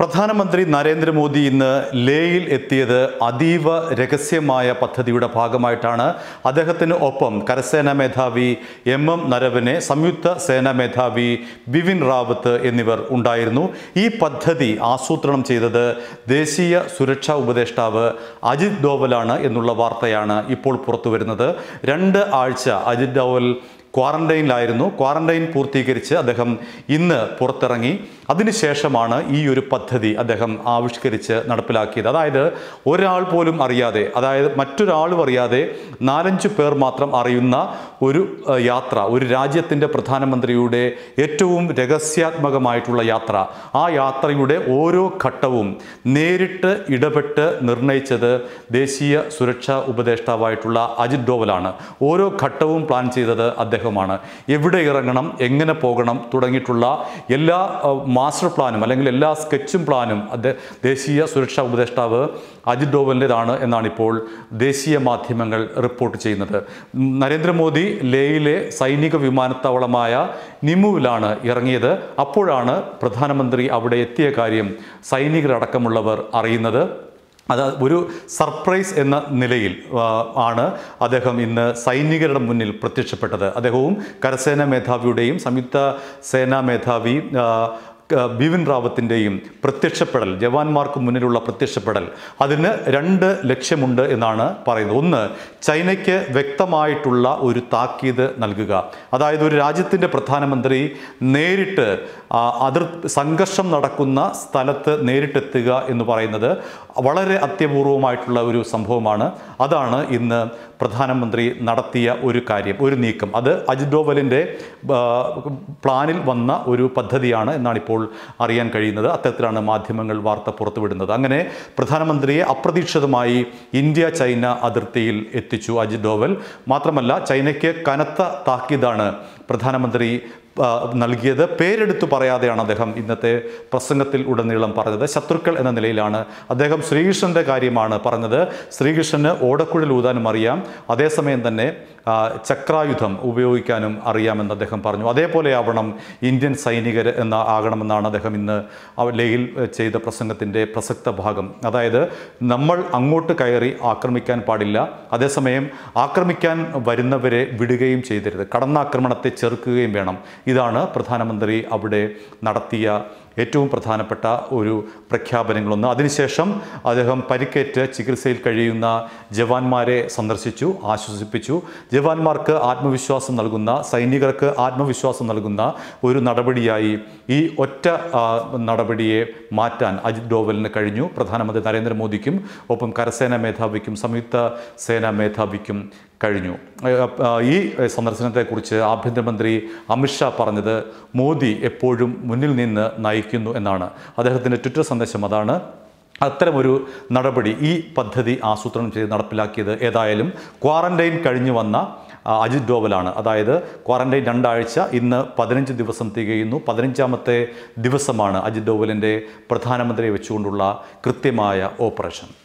പ്രധാനമന്ത്രി നരേന്ദ്രമോദി ഇന്ന് ലേയിൽ എത്തിയത് അതീവ രഹസ്യമായ പദ്ധതിയുടെ ഭാഗമായിട്ടാണ് അദ്ദേഹത്തിന് ഒപ്പം കരസേനാ മേധാവി എം എം നരവനെ സംയുക്ത സേനാ മേധാവി ബിപിൻ റാവത്ത് എന്നിവർ ഉണ്ടായിരുന്നു ഈ പദ്ധതി ആസൂത്രണം ചെയ്തത് ദേശീയ സുരക്ഷാ ഉപദേഷ്ടാവ് അജിത് ഡോവലാണ് എന്നുള്ള വാർത്തയാണ് ഇപ്പോൾ പുറത്തു വരുന്നത് രണ്ട് ആഴ്ച അജിത് ഡോവൽ ക്വാറന്റൈനിലായിരുന്നു ക്വാറന്റൈൻ പൂർത്തീകരിച്ച് അദ്ദേഹം ഇന്ന് പുറത്തിറങ്ങി അതിനുശേഷമാണ് ഈ ഒരു പദ്ധതി അദ്ദേഹം ആവിഷ്കരിച്ച് നടപ്പിലാക്കിയത് അതായത് ഒരാൾ പോലും അറിയാതെ അതായത് മറ്റൊരാളും അറിയാതെ നാലഞ്ച് പേർ മാത്രം അറിയുന്ന ഒരു ഏഹ്, യാത്ര ഒരു രാജ്യത്തിൻ്റെ പ്രധാനമന്ത്രിയുടെ ഏറ്റവും രഹസ്യാത്മകമായിട്ടുള്ള യാത്ര ആ യാത്രയുടെ ഓരോ ഘട്ടവും നേരിട്ട് ഇടപെട്ട് നിർണയിച്ചത് ദേശീയ സുരക്ഷാ ഉപദേഷ്ടാവായിട്ടുള്ള അജിത് ഡോവലാണ് ഓരോ ഘട്ടവും പ്ലാൻ ചെയ്തത് അദ്ദേഹമാണ് എവിടെ ഇറങ്ങണം എങ്ങനെ പോകണം തുടങ്ങിയിട്ടുള്ള എല്ലാ അഹ്, മാസ്റ്റർ പ്ലാനും അല്ലെങ്കിൽ എല്ലാ സ്കെച്ചും പ്ലാനും അദ്ദേഹം ദേശീയ സുരക്ഷാ ഉപദേഷ്ടാവ് അജിത് ഡോവലിൻ്റെതാണ് എന്നാണ് ഇപ്പോൾ ദേശീയ മാധ്യമങ്ങൾ റിപ്പോർട്ട് ചെയ്യുന്നത് ഉം, നരേന്ദ്രമോദി ലേയിലെ സൈനിക വിമാനത്താവളമായ നിമുവിലാണ് ഇറങ്ങിയത് അപ്പോഴാണ് പ്രധാനമന്ത്രി അവിടെ എത്തിയ കാര്യം സൈനികരടക്കമുള്ളവർ അറിയുന്നത് അത് ഒരു സർപ്രൈസ് എന്ന നിലയിൽ ആ, ആണ് അദ്ദേഹം ഇന്ന് സൈനികരുടെ മുന്നിൽ പ്രത്യക്ഷപ്പെട്ടത് അദ്ദേഹവും കരസേനാ മേധാവിയുടെയും സംയുക്ത സേനാ മേധാവി ആ, ക- ബിപിൻ റാവത്തിൻ്റെയും പ്രത്യക്ഷപ്പെടൽ ജവാന്മാർക്ക് മുന്നിലുള്ള പ്രത്യക്ഷപ്പെടൽ അതിന് രണ്ട് ലക്ഷ്യമുണ്ട് എന്നാണ് പറയുന്നത് ഒന്ന് ചൈനയ്ക്ക് വ്യക്തമായിട്ടുള്ള ഒരു താക്കീത് നൽകുക അതായത് ഒരു രാജ്യത്തിൻ്റെ പ്രധാനമന്ത്രി നേരിട്ട് ആ, അതിർ സംഘർഷം നടക്കുന്ന സ്ഥലത്ത് നേരിട്ടെത്തുക എന്ന് പറയുന്നത് വളരെ അത്യപൂർവമായിട്ടുള്ള ഒരു സംഭവമാണ് അതാണ് ഇന്ന് പ്രധാനമന്ത്രി നടത്തിയ ഒരു കാര്യം ഒരു നീക്കം അത് അജിത് ഡോവലിൻ്റെ ആ, പ്ലാനിൽ വന്ന ഒരു പദ്ധതിയാണ് എന്നാണ് ഇപ്പോൾ അറിയാൻ കഴിയുന്നത് അത്തരത്തിലാണ് മാധ്യമങ്ങൾ വാർത്ത പുറത്തുവിടുന്നത് അങ്ങനെ പ്രധാനമന്ത്രിയെ അപ്രതീക്ഷിതമായി ഇന്ത്യ ചൈന അതിർത്തിയിൽ എത്തിച്ചു അജിത് ഡോവൽ മാത്രമല്ല ചൈനയ്ക്ക് കനത്ത താക്കീതാണ് പ്രധാനമന്ത്രി ആ, നൽകിയത് പേരെടുത്തു പറയാതെയാണ് അദ്ദേഹം ഇന്നത്തെ പ്രസംഗത്തിൽ ഉടനീളം പറഞ്ഞത് ശത്രുക്കൾ എന്ന നിലയിലാണ് അദ്ദേഹം ശ്രീകൃഷ്ണൻ്റെ കാര്യമാണ് പറഞ്ഞത് ശ്രീകൃഷ്ണന് ഓടക്കുഴൽ ഊതാനും അറിയാം അതേസമയം തന്നെ ആ, ചക്രായുധം ഉപയോഗിക്കാനും അറിയാമെന്ന് അദ്ദേഹം പറഞ്ഞു അതേപോലെ ആവണം ഇന്ത്യൻ സൈനികർ എന്ന ആകണമെന്നാണ് അദ്ദേഹം ഇന്ന് അവ- ലേയിൽ ഏഹ്, ചെയ്ത പ്രസംഗത്തിൻ്റെ പ്രസക്ത ഭാഗം അതായത് നമ്മൾ അങ്ങോട്ട് കയറി ആക്രമിക്കാൻ പാടില്ല അതേസമയം ആക്രമിക്കാൻ വരുന്നവരെ വിടുകയും ചെയ്തരുത് കടന്നാക്രമണത്തെ ചെറുക്കുകയും വേണം ഇതാണ് പ്രധാനമന്ത്രി അവിടെ നടത്തിയ ഏറ്റവും പ്രധാനപ്പെട്ട ഒരു പ്രഖ്യാപനങ്ങളൊന്ന് അതിനുശേഷം അദ്ദേഹം പരിക്കേറ്റ് ചികിത്സയിൽ കഴിയുന്ന ജവാന്മാരെ സന്ദർശിച്ചു ആശ്വസിപ്പിച്ചു ജവാന്മാർക്ക് ആത്മവിശ്വാസം നൽകുന്ന സൈനികർക്ക് ആത്മവിശ്വാസം നൽകുന്ന ഒരു നടപടിയായി ഈ ഒറ്റ ആ, നടപടിയെ മാറ്റാൻ അജിത് ഡോവലിന് കഴിഞ്ഞു പ്രധാനമന്ത്രി നരേന്ദ്രമോദിക്കും ഒപ്പം കരസേനാ മേധാവിക്കും സംയുക്ത സേനാ മേധാവിക്കും കഴിഞ്ഞു ഏഹ്, ആ, ഈ സന്ദർശനത്തെക്കുറിച്ച് ആഭ്യന്തരമന്ത്രി അമിത്ഷാ പറഞ്ഞത് മോദി എപ്പോഴും മുന്നിൽ നിന്ന് നയിക്കുന്നു എന്നാണ് അദ്ദേഹത്തിൻ്റെ ട്വിറ്റർ സന്ദേശം അതാണ് അത്തരമൊരു നടപടി ഈ പദ്ധതി ആസൂത്രണം ചെയ്ത് നടപ്പിലാക്കിയത് ഏതായാലും ക്വാറന്റൈൻ കഴിഞ്ഞു വന്ന ആ, അജിത് ഡോവലാണ് അതായത് ക്വാറന്റൈൻ രണ്ടാഴ്ച ഇന്ന് പതിനഞ്ച് ദിവസം തികയുന്നു പതിനഞ്ചാമത്തെ ദിവസമാണ് അജിത് ഡോവലിൻ്റെ പ്രധാനമന്ത്രിയെ വെച്ചുകൊണ്ടുള്ള കൃത്യമായ ഓപ്പറേഷൻ